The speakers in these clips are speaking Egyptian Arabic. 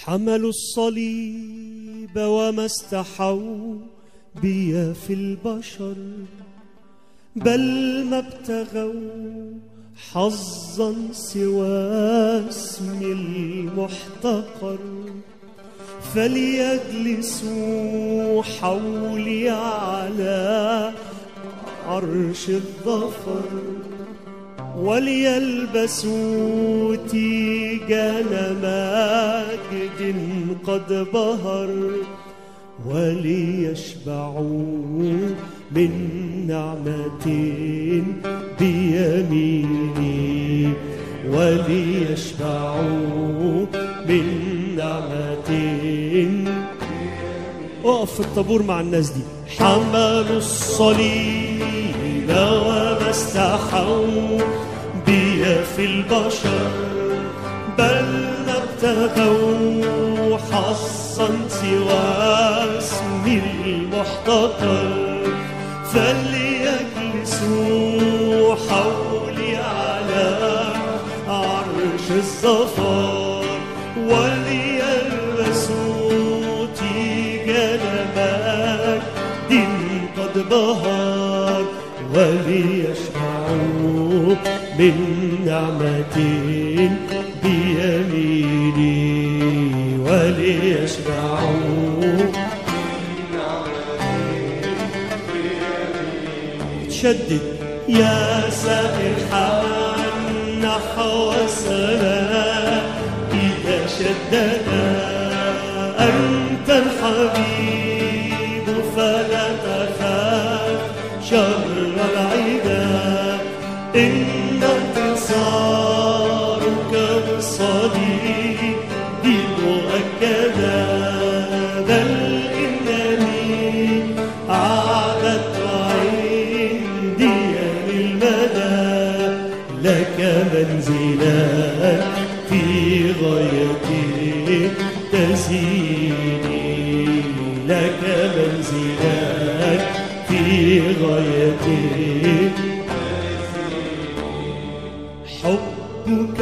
حملوا الصليب وما استحوا بي في البشر بل ما ابتغوا حظا سوى اسم المحتقر فليجلسوا حولي على عرش الظفر وليلبسوا تيجان ماجد قد بهر وليشبعوا من نعمة بيميني وليشبعوا من نعمة اقف في الطابور مع الناس دي حملوا الصليب وما استحوا بي في البشر بل ما ابتغوا حظا سوى اسم المحتقر فليجلسوا حولي على عرش الظفر وليلبسوا تيجان مجد قد بهر وليشبعوا من نعمة بيميني وليشبعوا تشدد يا سائحا نحو السماء إذا شدنا أنت الحبيب فلا تخاف شر العدا إن انتصارك بالصليب مؤكدا بل إنني أعددت عندي للمدى لك منزلا في غاية تزيني لك منزلا في غاية حبك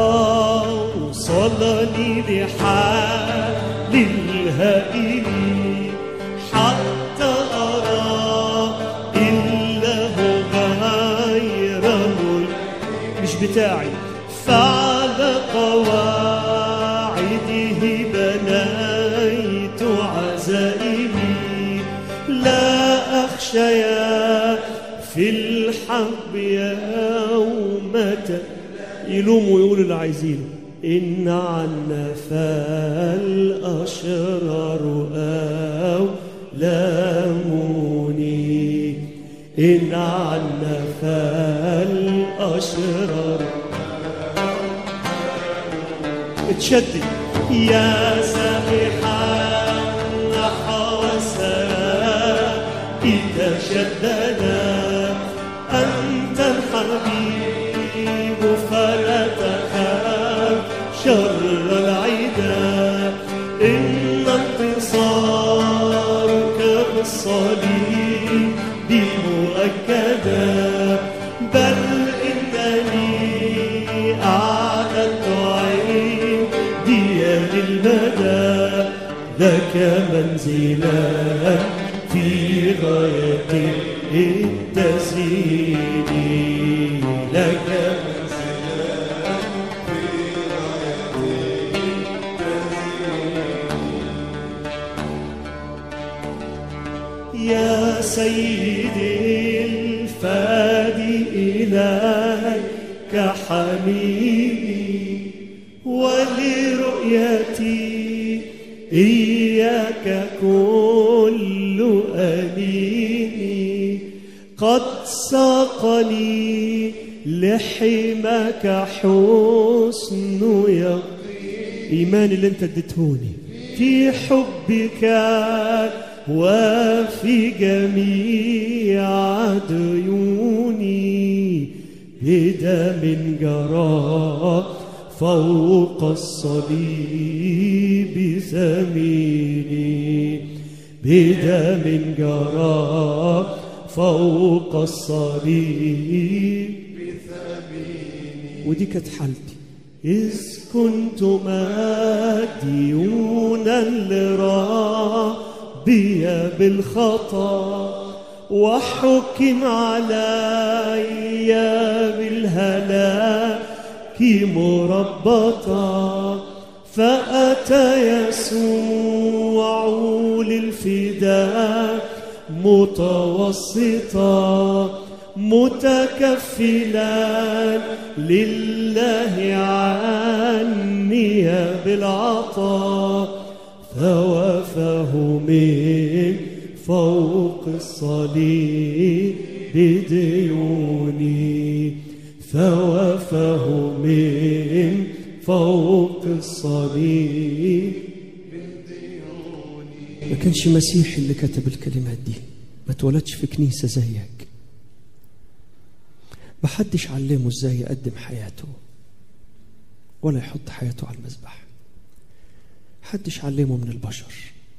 أوصلني لحال الهائل حتى أرى إله غير ملك مش بتاعي فعلى قواعده بنيت عزائمي لا أخشى في الحرب يومة يلوم ويقول اللي عايزينه إن عنا فالأشرار أو لاموني إن عنا فالأشرار اتشدد يا سابحا نحو السماء إذا شدنا أنت الحبيب فلا تخاف شر العدا إن انتصارك بالصليب مؤكدا بل إنني أعددت عندي للمدى لك منزلا في غاية التزيين لك منزلا في غاية التزيين يا سيدي الفادي إليك حميدي ولرؤيتي إياك كل أنيني قد ساقني لحمك حسن يقين إيمان اللي أنت اديتهوني في حبك وفي جميع ديوني بدم جرى فوق الصليب ثميني بدم جرى فوق الصليب ودي كانت حالتي إذ كنت مديونا لربي بالخطأ وحكم علي بالهلاك مربطا فأتى يسوع للفداء متوسطا متكفلا لله عني بالعطاء فوفاه من فوق الصليب بديوني فوفاه من فوق الصليب ما كانش مسيحي اللي كتب الكلمات دي ما اتولدش في كنيسة زيك ما حدش علمه ازاي يقدم حياته ولا يحط حياته على المذبح حدش علمه من البشر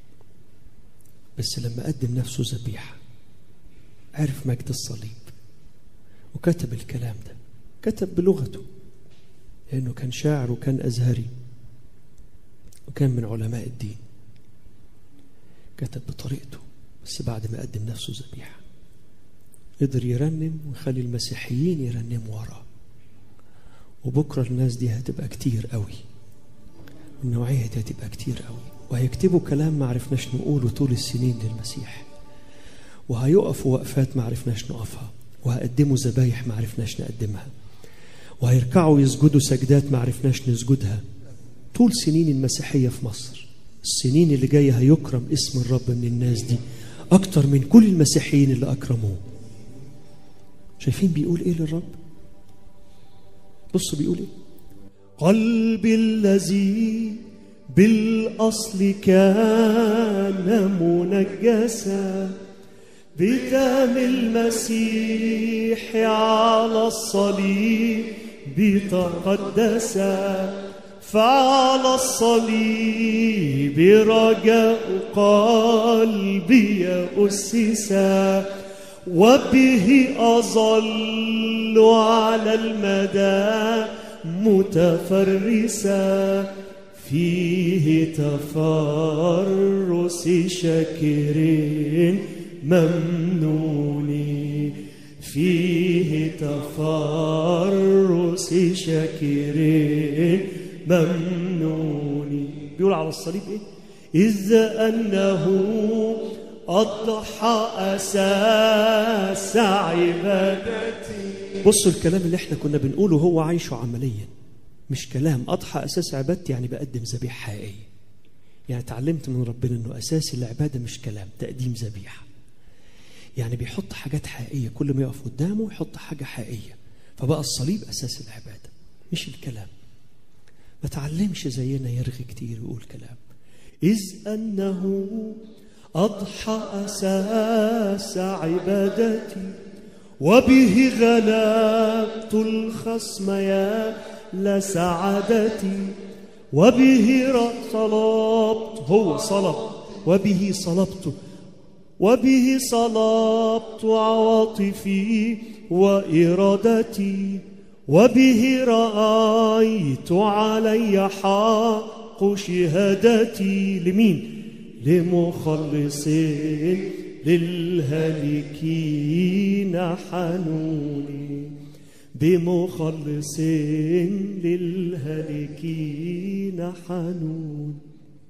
بس لما قدم نفسه ذبيحة عرف مجد الصليب وكتب الكلام ده كتب بلغته لأنه كان شاعر وكان أزهري وكان من علماء الدين كتب بطريقته بس بعد ما قدم نفسه ذبيحة قدر يرنم ويخلي المسيحيين يرنموا وراه وبكرة الناس دي هتبقى كتير قوي والنوعية دي هتبقى كتير قوي وهيكتبوا كلام ما عرفناش نقوله طول السنين للمسيح وهيقفوا وقفات ما عرفناش نقفها وهقدموا ذبايح ما عرفناش نقدمها وهيركعوا يسجدوا سجدات ما عرفناش نسجدها طول سنين المسيحية في مصر السنين اللي جاية هيكرم اسم الرب من الناس دي أكتر من كل المسيحيين اللي أكرموه شايفين بيقول إيه للرب بصوا بيقول إيه قلبي الذي بالأصل كان منجسا بدم المسيح على الصليب تقدسا فعلى الصليب رجاء قلبي أسسا وبه أظل على المدى متفرسا فيه تفرس شاكر ممنون فيه تفرس شاكر ممنون بيقول على الصليب ايه إذ أنه أضحى أساس عبادتي بصوا الكلام اللي احنا كنا بنقوله هو عايشه عمليا مش كلام أضحى أساس عبادتي يعني بقدم ذبيحة حقيقية يعني اتعلمت من ربنا انه اساس العباده مش كلام تقديم ذبيحه يعني بيحط حاجات حقيقيه كل ما يقف قدامه يحط حاجه حقيقيه فبقى الصليب اساس العباده مش الكلام ما تعلمش زينا يرغي كتير ويقول كلام إذ أنه أضحى أساس عبادتي وبه غلبت الخصم يا لسعادتي وبه صلبت هو صلب وبه صلبت وبه صلبت عواطفي وإرادتي وبه رأيت علي حق شهادتي لمين لمخلص للهالكين حنوني بمخلص للهالكين حنون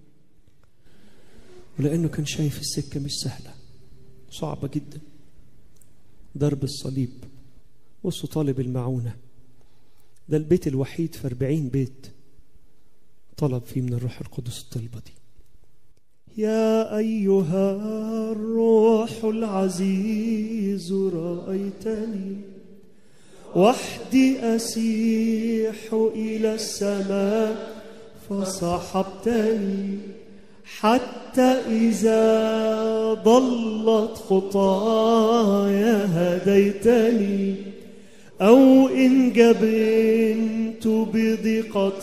ولأنه كان شايف السكة مش سهلة صعبة جدا ضرب الصليب بصوا طالب المعونة ده البيت الوحيد في أربعين بيت طلب فيه من الروح القدس الطلبة دي يا أيها الروح العزيز رأيتني وحدي أسيح إلى السماء فصحبتني حتى إذا ضلت خطايا هديتني أو إن جبنت بضيقة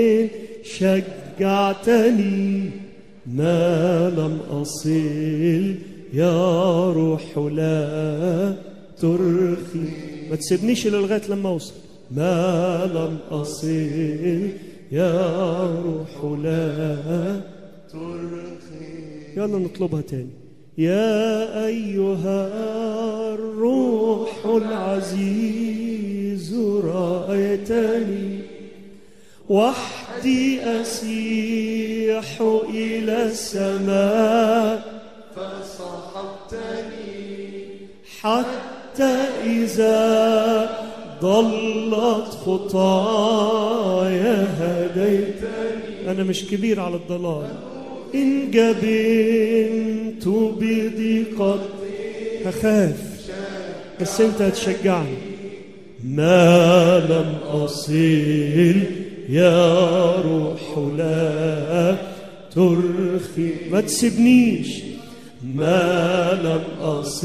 شجعتني ما لم أصل يا روح لا ترخي ما تسيبنيش إلا لغاية لما أوصل ما لم أصل يا روح لا يلا نطلبها تاني يا أيها الروح العزيز رأيتني وحدي أسيح إلى السماء حتى إذا ضلت خطايا هديتني أنا مش كبير على الضلال إن جبنت بضيقة هخاف بس أنت هتشجعني ما لم أصل يا روح لا ترخي ما تسيبنيش ما لم أصل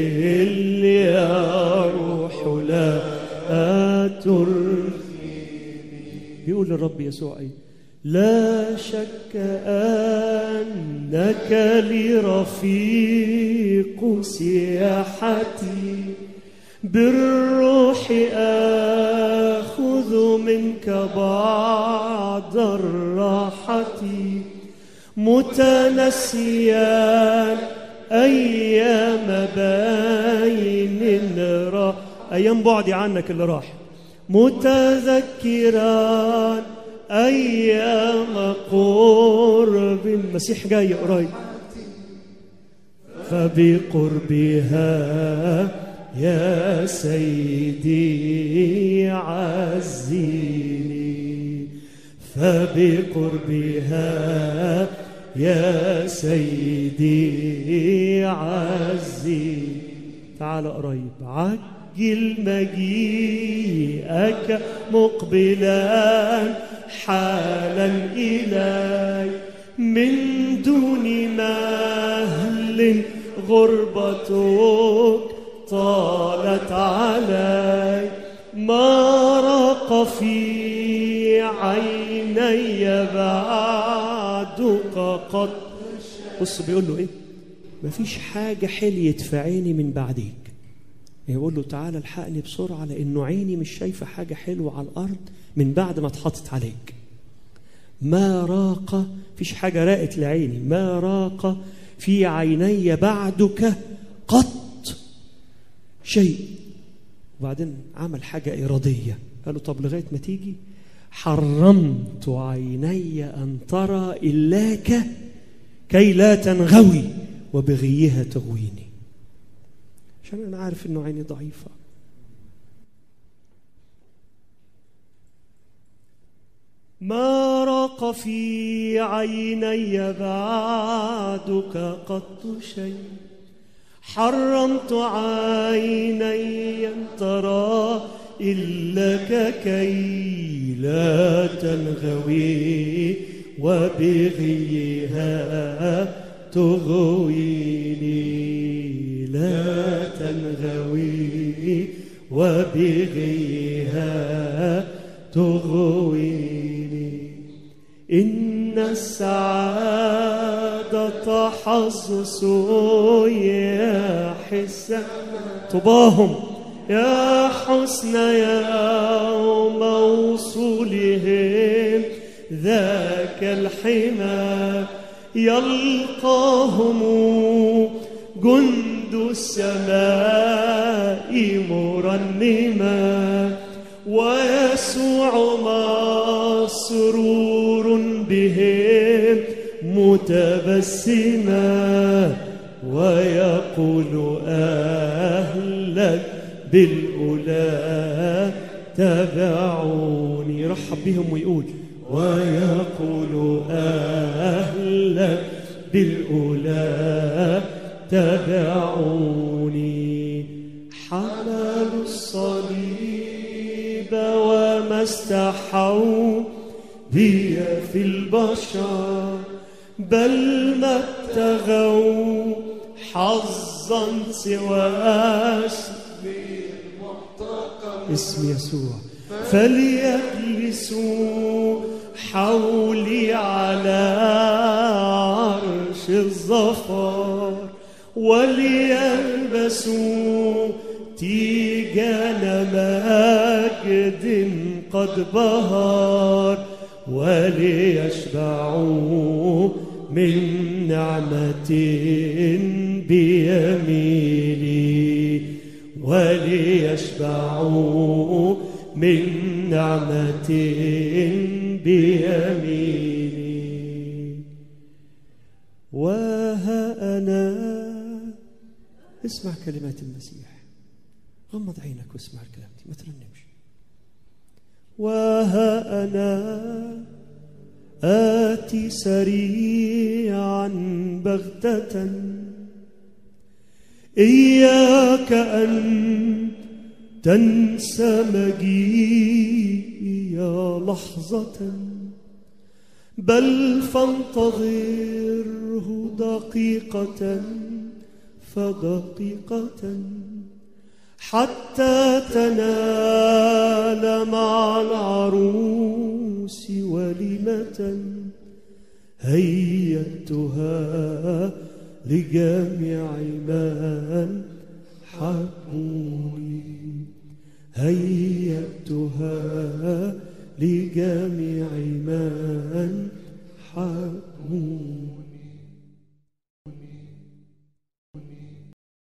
يا روح لا ترخي بيقول الرب يسوع ايه لا شك أنك لرفيق سياحتي بالروح آخذ منك بعض الراحة متنسيا أيام بين را أيام بعدي عنك اللي راح متذكرا أيام قرب المسيح جاي قريب فبقربها يا سيدي عزيني فبقربها يا سيدي عزيني تعال قريب عجل مجيئك مقبلا حالا إلي من دون مهل غربتك طالت علي ما رق في عيني بعدك قد بص بيقول له ايه مفيش حاجة حليت في عيني من بعديك يقول له تعالى الحقني بسرعة لأنه عيني مش شايفة حاجة حلوة على الأرض من بعد ما اتحطت عليك ما راق فيش حاجة راقت لعيني ما راق في عيني بعدك قط شيء وبعدين عمل حاجة إرادية قال له طب لغاية ما تيجي حرمت عيني أن ترى إلاك كي لا تنغوي وبغيها تغويني عشان أنا عارف إنه عيني ضعيفة ما راق في عيني بعدك قط شيء حرمت عيني أن ترى إلا كي لا تنغوي وبغيها تغويني لا تنغوي وبغيها تغويني إن السعادة حظ يا حسن طباهم يا حسن يوم وصولهم ذاك الحمى يلقاهم جند السماء مرنما ويسوع مسرور بهم متبسما ويقول أهلك بالأولى تبعوني رحب بهم ويقول ويقول أهلك بالأولى تبعوني حملوا الصليب وما استحوا بي في البشر بل ما ابتغوا حظا سوى اسم يسوع فليجلسوا حولي على عرش الظفر وليلبسوا تيجان مجد قد بهر وليشبعوا من نعمة بيميني وليشبعوا من نعمة بيميني وها أنا اسمع كلمات المسيح غمض عينك واسمع الكلام دي ما ترنمش وها أنا آتي سريعا بغتة إياك أن تنسى مجيئي لحظة بل فانتظره دقيقة فدقيقة حتى تنال مع العروس وليمة هيأتها لجميع من حبوني هيأتها لجميع من حبوني